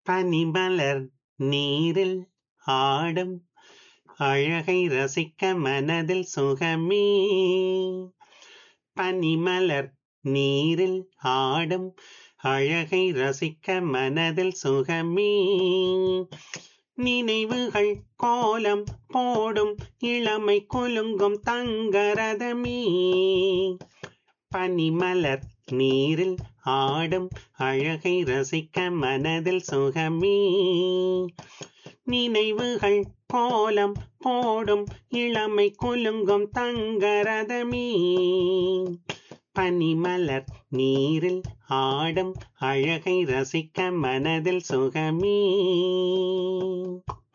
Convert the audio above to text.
பனிமலர் நீரில் ஆடும் அழகை ரசிக்க மனதில் சுகமே பனிமலர் நீரில் ஆடும் அழகை ரசிக்க மனதில் சுகமே நினைவுகள் கோலம் போடும் இளமை குலுங்கும் தங்கரதமே பனிமலர் நீரில் ஆடும் அழகை ரசிக்க மனதில் சுகமே நினைவுகள் கோலம் போடும் இளமை குலுங்கும் தங்கரதமே பனிமலர் நீரில் ஆடும் அழகை ரசிக்க மனதில் சுகமே